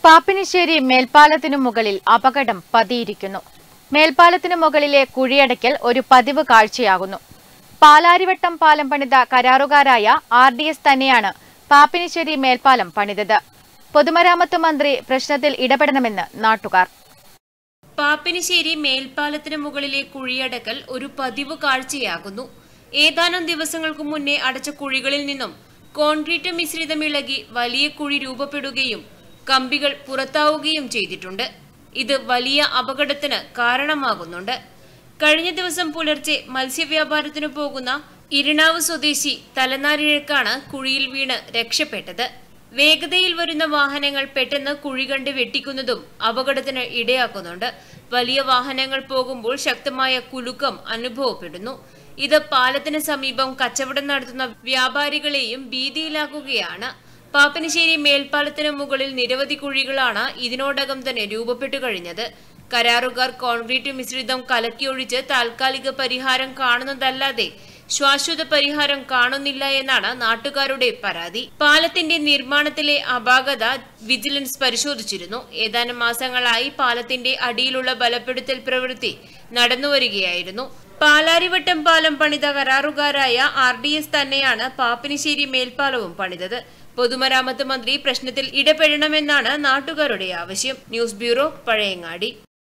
പാപ്പിനിശ്ശേരി മേൽപ്പാലത്തിനു മുകളിൽ അപകടം പതിയിരിക്കുന്നു മേൽപ്പാലത്തിനു മുകളിലെ കുഴിയടയ്ക്കൽ ഒരു പതിവ് കാഴ്ചയാകുന്നു പാലാരിവട്ടം പാലം പണിത കരാറുകാരായ ആർ ഡി എസ് തന്നെയാണ് പാപ്പിനിശ്ശേരി മേൽപ്പാലം പണിതത് പൊതുമരാമത്ത് മന്ത്രി പ്രശ്നത്തിൽ ഇടപെടണമെന്ന് നാട്ടുകാർ പാപ്പിനിശ്ശേരി മേൽപ്പാലത്തിന് മുകളിലെ കുഴിയടക്കൽ ഒരു പതിവ് കാഴ്ചയാകുന്നു ഏതാനും ദിവസങ്ങൾക്ക് മുന്നേ അടച്ച കുഴികളിൽ നിന്നും കോൺക്രീറ്റ് മിശ്രിതം ഇളകി വലിയ കുഴി രൂപപ്പെടുകയും കമ്പികൾ പുറത്താവുകയും ചെയ്തിട്ടുണ്ട് ഇത് വലിയ അപകടത്തിന് കാരണമാകുന്നുണ്ട് കഴിഞ്ഞ ദിവസം പുലർച്ചെ മത്സ്യവ്യാപാരത്തിനു പോകുന്ന ഇരിണാവ് സ്വദേശി തലനാരിഴക്കാണ് കുഴിയിൽ വീണ് രക്ഷപ്പെട്ടത് വേഗതയിൽ വരുന്ന വാഹനങ്ങൾ പെട്ടെന്ന് കുഴി കണ്ട് വെട്ടിക്കുന്നതും അപകടത്തിന് ഇടയാക്കുന്നുണ്ട് വലിയ വാഹനങ്ങൾ പോകുമ്പോൾ ശക്തമായ കുലുക്കം അനുഭവപ്പെടുന്നു ഇത് പാലത്തിന് സമീപം കച്ചവടം നടത്തുന്ന വ്യാപാരികളെയും ഭീതിയിലാക്കുകയാണ് പാപ്പനശ്ശേരി മേൽപ്പാലത്തിന് മുകളിൽ നിരവധി കുഴികളാണ് ഇതിനോടകം തന്നെ രൂപപ്പെട്ടു കഴിഞ്ഞത് കരാറുകാർ കോൺക്രീറ്റ് മിശ്രിതം കലക്കിയൊഴിച്ച് താൽക്കാലിക പരിഹാരം കാണുന്നതല്ലാതെ ശാശ്വത പരിഹാരം കാണുന്നില്ല എന്നാണ് നാട്ടുകാരുടെ പരാതി പാലത്തിന്റെ നിർമ്മാണത്തിലെ അപാകത വിജിലൻസ് പരിശോധിച്ചിരുന്നു ഏതാനും മാസങ്ങളായി പാലത്തിന്റെ അടിയിലുള്ള ബലപ്പെടുത്തൽ പ്രവൃത്തി നടന്നുവരികയായിരുന്നു പാലാരിവട്ടം പാലം പണിത കരാറുകാരായ ആർ ഡി എസ് തന്നെയാണ് പാപ്പിനിശ്ശേരി മേൽപ്പാലവും പണിതത് പൊതുമരാമത്ത് മന്ത്രി പ്രശ്നത്തിൽ ഇടപെടണമെന്നാണ് നാട്ടുകാരുടെ ആവശ്യം ന്യൂസ് ബ്യൂറോ പഴയങ്ങാടി